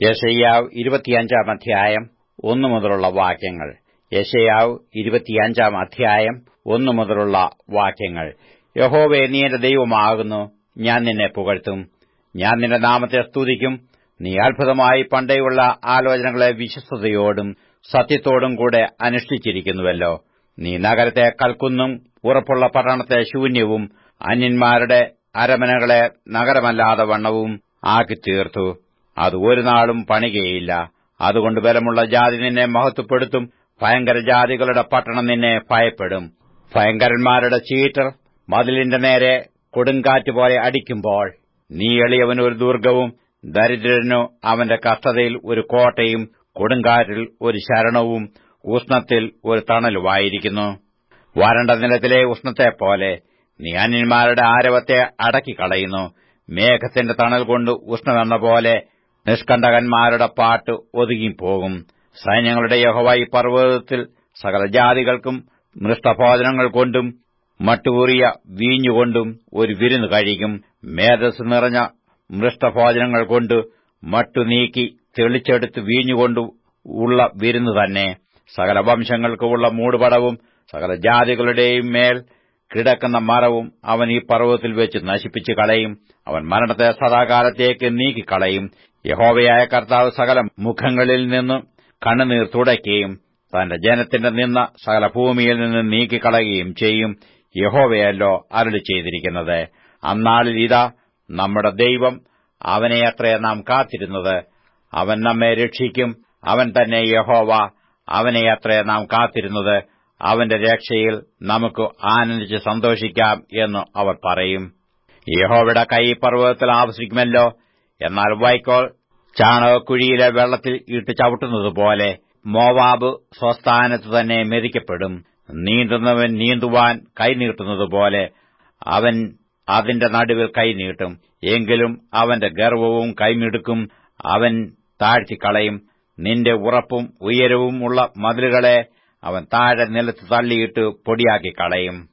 യശയ്യാവ് ഇരുപത്തിയഞ്ചാം അധ്യായം ഒന്നു മുതലുള്ള വാക്യങ്ങൾ യശയ്യാവ് ഇരുപത്തിയഞ്ചാം അധ്യായം ഒന്നു മുതലുള്ള വാക്യങ്ങൾ യഹോവേ നീ എന്റെ ദൈവമാകുന്നു ഞാൻ നിന്നെ പുകഴ്ത്തും ഞാൻ നിന്റെ നാമത്തെ സ്തുതിക്കും നീ അത്ഭുതമായി പണ്ടേയുള്ള ആലോചനകളെ വിശ്വസ്തയോടും സത്യത്തോടും കൂടെ അനുഷ്ഠിച്ചിരിക്കുന്നുവല്ലോ നീ നഗരത്തെ കൽക്കുന്നും ഉറപ്പുള്ള പട്ടണത്തെ ശൂന്യവും അന്യന്മാരുടെ അരമനകളെ നഗരമല്ലാതെ വണ്ണവും ആക്കി തീർത്തു അത് ഒരു നാളും പണികയില്ല അതുകൊണ്ട് ബലമുള്ള ജാതി നിന്നെ മഹത്വപ്പെടുത്തും ഭയങ്കര ജാതികളുടെ പട്ടണം നിന്നെ ഭയപ്പെടും ഭയങ്കരന്മാരുടെ ചീറ്റർ മതിലിന്റെ നേരെ കൊടുങ്കാറ്റ് പോലെ അടിക്കുമ്പോൾ നീ എളിയവന് ഒരു ദുർഗവും ദരിദ്രനു അവന്റെ കഷ്ടതയിൽ ഒരു കോട്ടയും കൊടുങ്കാറ്റിൽ ഒരു ശരണവും ഉഷ്ണത്തിൽ ഒരു തണലുമായിരിക്കുന്നു വരണ്ട നിലത്തിലെ ഉഷ്ണത്തെപ്പോലെ നീ അന്യന്മാരുടെ ആരവത്തെ അടക്കിക്കളയുന്നു മേഘത്തിന്റെ തണൽ കൊണ്ട് ഉഷ്ണമെന്ന പോലെ നിഷ്കണ്ടകന്മാരുടെ പാട്ട് ഒതുങ്ങിപ്പോകും സൈന്യങ്ങളുടെ യഹോവായി പർവ്വതത്തിൽ സകല ജാതികൾക്കും മൃഷ്ടഭോജനങ്ങൾ കൊണ്ടും മട്ടുകൂറിയ വീഞ്ഞുകൊണ്ടും ഒരു വിരുന്ന് കഴിക്കും മേധസ് നിറഞ്ഞ മൃഷ്ടഭോജനങ്ങൾ കൊണ്ട് മട്ടു നീക്കി തെളിച്ചെടുത്ത് വീഞ്ഞുകൊണ്ടു ഉള്ള വിരുന്ന് തന്നെ സകല വംശങ്ങൾക്കുമുള്ള മൂടുപടവും സകല ജാതികളുടെയും മേൽ കിടക്കുന്ന മരവും അവൻ ഈ പർവ്വതത്തിൽ വെച്ച് നശിപ്പിച്ചു കളയും അവൻ മരണത്തെ സദാകാലത്തേക്ക് നീക്കിക്കളയും യഹോവയായ കർത്താവ് സകല മുഖങ്ങളിൽ നിന്ന് കണ്ണുനീർ തുടയ്ക്കുകയും തന്റെ ജനത്തിന്റെ നിന്ന സകല ഭൂമിയിൽ നിന്ന് നീക്കിക്കളയുകയും ചെയ്യും യഹോവയല്ലോ അരുളി ചെയ്തിരിക്കുന്നത് അന്നാളിൽ ഇതാ നമ്മുടെ ദൈവം അവനെയത്രേ നാം കാത്തിരുന്നത് അവൻ നമ്മെ രക്ഷിക്കും അവൻ തന്നെ യഹോവ അവനെയത്രേ നാം കാത്തിരുന്നത് അവന്റെ രക്ഷയിൽ നമുക്ക് ആനന്ദിച്ച് സന്തോഷിക്കാം എന്ന് അവർ പറയും യഹോവയുടെ കൈ പർവ്വതത്തിൽ ആവശ്യിക്കുമല്ലോ എന്നാൽ വൈക്കോൽ ചാണകക്കുഴിയിലെ വെള്ളത്തിൽ ഇട്ട് ചവിട്ടുന്നതുപോലെ മോവാബ് സ്വസ്ഥാനത്ത് തന്നെ മെതിക്കപ്പെടും നീന്തുന്നവൻ നീന്തുവാൻ കൈനീട്ടുന്നതുപോലെ അവൻ അതിന്റെ നടുവിൽ കൈനീട്ടും എങ്കിലും അവന്റെ ഗർവവും കൈമിടുക്കും അവൻ താഴ്ത്തിക്കളയും നിന്റെ ഉറപ്പും ഉയരവും ഉള്ള മതിലുകളെ അവൻ താഴെ നിലത്ത് തള്ളിയിട്ട് പൊടിയാക്കി കളയും